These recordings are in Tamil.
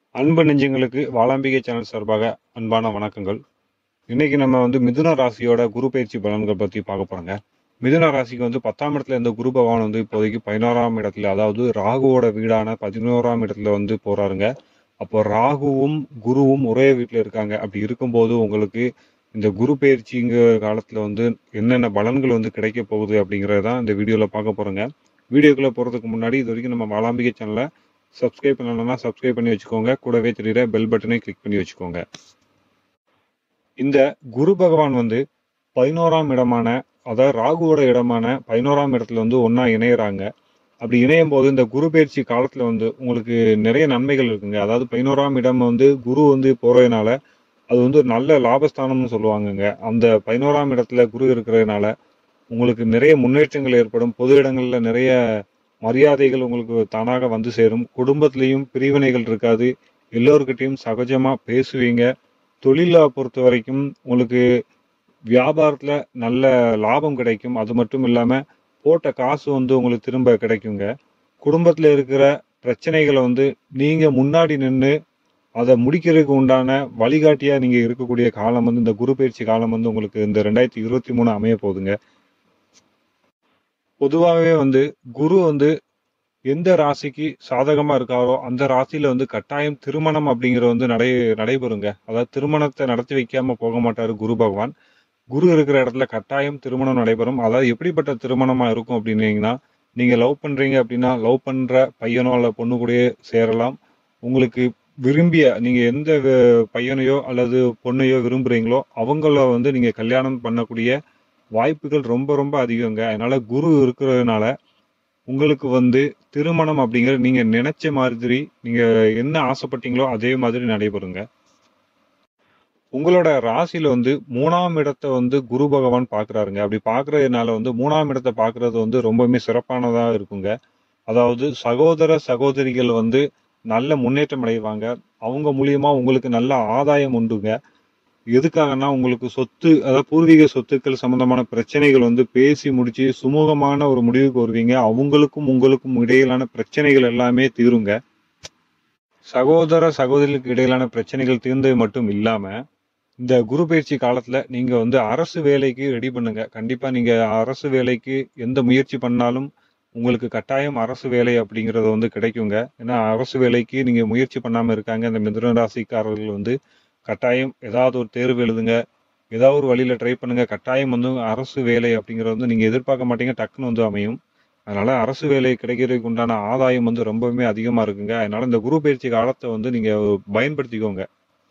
அன்பு நெஞ்சங்களுக்கு வாளாம்பிகை சேனல் சார்பாக அன்பான வணக்கங்கள் இன்னைக்கு நம்ம வந்து மிதுன ராசியோட குரு பயிற்சி பலன்கள் பத்தி பார்க்க போறோங்க மிதுன ராசிக்கு வந்து பத்தாம் இடத்துல இருந்த குரு பகவான் வந்து இப்போதைக்கு பதினோராம் இடத்துல அதாவது ராகுவோட வீடான பதினோராம் இடத்துல வந்து போறாருங்க அப்போ ராகுவும் குருவும் ஒரே வீட்டில் இருக்காங்க அப்படி இருக்கும்போது உங்களுக்கு இந்த குரு பயிற்சிங்கிற காலத்துல வந்து என்னென்ன பலன்கள் வந்து கிடைக்க போகுது அப்படிங்கறத தான் இந்த வீடியோல பார்க்க போறோங்க வீடியோக்குள்ள போறதுக்கு முன்னாடி இது வரைக்கும் நம்ம வாளாம்பிகை சேனலை சப்ஸ்கிரைப் பண்ணலன்னா சப்ஸ்கிரைப் பண்ணி வச்சுக்கோங்க கூடவே தெரியுற பெல் பட்டனை கிளிக் பண்ணி வச்சுக்கோங்க இந்த குரு பகவான் வந்து பதினோராம் இடமான அதாவது ராகுவோட இடமான பதினோராம் இடத்துல வந்து ஒண்ணா இணையறாங்க அப்படி இணையும் போது இந்த குரு பயிற்சி காலத்துல வந்து உங்களுக்கு நிறைய நன்மைகள் இருக்குங்க அதாவது பதினோராம் இடம் வந்து குரு வந்து போறதுனால அது வந்து ஒரு நல்ல லாபஸ்தானம்னு சொல்லுவாங்கங்க அந்த பதினோராம் இடத்துல குரு இருக்கிறதுனால உங்களுக்கு நிறைய முன்னேற்றங்கள் ஏற்படும் பொது இடங்கள்ல நிறைய மரியாதைகள் உங்களுக்கு தானாக வந்து சேரும் குடும்பத்திலையும் பிரிவினைகள் இருக்காது எல்லோருக்கிட்டையும் சகஜமா பேசுவீங்க தொழிலை பொறுத்த வரைக்கும் உங்களுக்கு வியாபாரத்துல நல்ல லாபம் கிடைக்கும் அது மட்டும் இல்லாம போட்ட காசு வந்து உங்களுக்கு திரும்ப கிடைக்குங்க குடும்பத்துல இருக்கிற பிரச்சனைகளை வந்து நீங்க முன்னாடி நின்று அதை முடிக்கிறதுக்கு உண்டான வழிகாட்டியா நீங்க இருக்கக்கூடிய காலம் வந்து இந்த குரு பயிற்சி காலம் வந்து உங்களுக்கு இந்த ரெண்டாயிரத்தி இருபத்தி மூணு அமைய போகுதுங்க பொதுவாகவே வந்து குரு வந்து எந்த ராசிக்கு சாதகமா இருக்காரோ அந்த ராசியில வந்து கட்டாயம் திருமணம் அப்படிங்கிறது வந்து நடை நடைபெறுங்க அதாவது திருமணத்தை நடத்தி வைக்காம போக மாட்டாரு குரு பகவான் குரு இருக்கிற இடத்துல கட்டாயம் திருமணம் நடைபெறும் அதாவது எப்படிப்பட்ட திருமணமா இருக்கும் அப்படின்னீங்கன்னா நீங்க லவ் பண்றீங்க அப்படின்னா லவ் பண்ற பையனோ அல்ல பொண்ணு கூடயே சேரலாம் உங்களுக்கு விரும்பிய நீங்க எந்த வே- பையனையோ அல்லது பொண்ணையோ விரும்புறீங்களோ அவங்கள வந்து நீங்க கல்யாணம் பண்ணக்கூடிய வாய்ப்புகள் ரொம்ப ரொம்ப அதிகங்க அதனால குரு இருக்கிறதுனால உங்களுக்கு வந்து திருமணம் அப்படிங்கிறது நீங்க நினைச்ச மாதிரி நீங்க என்ன ஆசைப்பட்டீங்களோ அதே மாதிரி நடைபெறுங்க உங்களோட ராசியில வந்து மூணாம் இடத்தை வந்து குரு பகவான் பாக்குறாருங்க அப்படி பாக்குறதுனால வந்து மூணாம் இடத்தை பாக்குறது வந்து ரொம்பவுமே சிறப்பானதா இருக்குங்க அதாவது சகோதர சகோதரிகள் வந்து நல்ல முன்னேற்றம் அடைவாங்க அவங்க மூலியமா உங்களுக்கு நல்ல ஆதாயம் உண்டுங்க எதுக்காகனா உங்களுக்கு சொத்து அதாவது பூர்வீக சொத்துக்கள் சம்பந்தமான பிரச்சனைகள் வந்து பேசி முடிச்சு சுமூகமான ஒரு முடிவுக்கு வருவீங்க அவங்களுக்கும் உங்களுக்கும் இடையிலான பிரச்சனைகள் எல்லாமே தீருங்க சகோதர சகோதரிகளுக்கு இடையிலான பிரச்சனைகள் தீர்ந்தது மட்டும் இல்லாம இந்த குரு பயிற்சி காலத்துல நீங்க வந்து அரசு வேலைக்கு ரெடி பண்ணுங்க கண்டிப்பா நீங்க அரசு வேலைக்கு எந்த முயற்சி பண்ணாலும் உங்களுக்கு கட்டாயம் அரசு வேலை அப்படிங்கறது வந்து கிடைக்குங்க ஏன்னா அரசு வேலைக்கு நீங்க முயற்சி பண்ணாம இருக்காங்க இந்த மிதுன ராசிக்காரர்கள் வந்து கட்டாயம் ஏதாவது ஒரு தேர்வு எழுதுங்க ஏதாவது ஒரு வழியில ட்ரை பண்ணுங்க கட்டாயம் வந்து அரசு வேலை அப்படிங்கறது வந்து நீங்க எதிர்பார்க்க மாட்டீங்க டக்குன்னு வந்து அமையும் அதனால அரசு வேலை கிடைக்கிறதுக்கு உண்டான ஆதாயம் வந்து ரொம்பவுமே அதிகமா இருக்குங்க அதனால இந்த குரு பயிற்சி காலத்தை வந்து நீங்க பயன்படுத்திக்கோங்க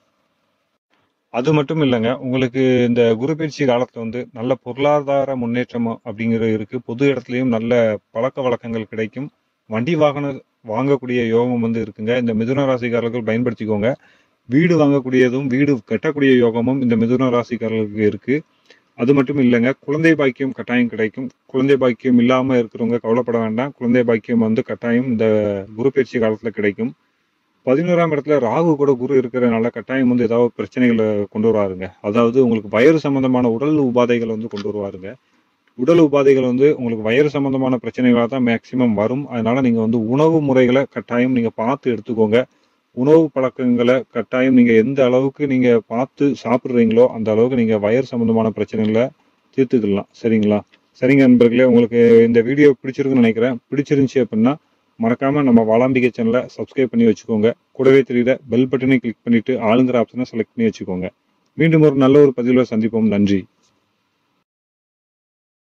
அது மட்டும் இல்லைங்க உங்களுக்கு இந்த குரு பயிற்சி காலத்துல வந்து நல்ல பொருளாதார முன்னேற்றம் அப்படிங்கிறது இருக்கு பொது இடத்துலயும் நல்ல பழக்க வழக்கங்கள் கிடைக்கும் வண்டி வாகனம் வாங்கக்கூடிய யோகம் வந்து இருக்குங்க இந்த மிதுன ராசிக்காரர்கள் பயன்படுத்திக்கோங்க வீடு வாங்கக்கூடியதும் வீடு கட்டக்கூடிய யோகமும் இந்த மிதுன ராசிக்காரர்களுக்கு இருக்கு அது மட்டும் இல்லைங்க குழந்தை பாக்கியம் கட்டாயம் கிடைக்கும் குழந்தை பாக்கியம் இல்லாம இருக்கிறவங்க கவலைப்பட வேண்டாம் குழந்தை பாக்கியம் வந்து கட்டாயம் இந்த குரு பயிற்சி காலத்துல கிடைக்கும் பதினோராம் இடத்துல ராகு கூட குரு இருக்கிறதுனால கட்டாயம் வந்து ஏதாவது பிரச்சனைகளை கொண்டு வருவாருங்க அதாவது உங்களுக்கு வயிறு சம்பந்தமான உடல் உபாதைகளை வந்து கொண்டு வருவாருங்க உடல் உபாதைகள் வந்து உங்களுக்கு வயிறு சம்பந்தமான பிரச்சனைகளாக தான் மேக்சிமம் வரும் அதனால நீங்க வந்து உணவு முறைகளை கட்டாயம் நீங்க பார்த்து எடுத்துக்கோங்க உணவு பழக்கங்களை கட்டாயம் நீங்க எந்த அளவுக்கு நீங்க பார்த்து சாப்பிடுறீங்களோ அந்த அளவுக்கு நீங்க வயிறு சம்பந்தமான பிரச்சனைகளை தீர்த்துக்கலாம் சரிங்களா சரிங்க நண்பர்களே உங்களுக்கு இந்த வீடியோ பிடிச்சிருக்குன்னு நினைக்கிறேன் பிடிச்சிருந்துச்சு அப்படின்னா மறக்காம நம்ம வாளாம்பிகை சேனலை சப்ஸ்கிரைப் பண்ணி வச்சுக்கோங்க கூடவே தெரியுற பெல் பட்டனை கிளிக் பண்ணிட்டு ஆளுங்கிற ஆப்ஷனை செலக்ட் பண்ணி வச்சுக்கோங்க மீண்டும் ஒரு நல்ல ஒரு பதிவில் சந்திப்போம் நன்றி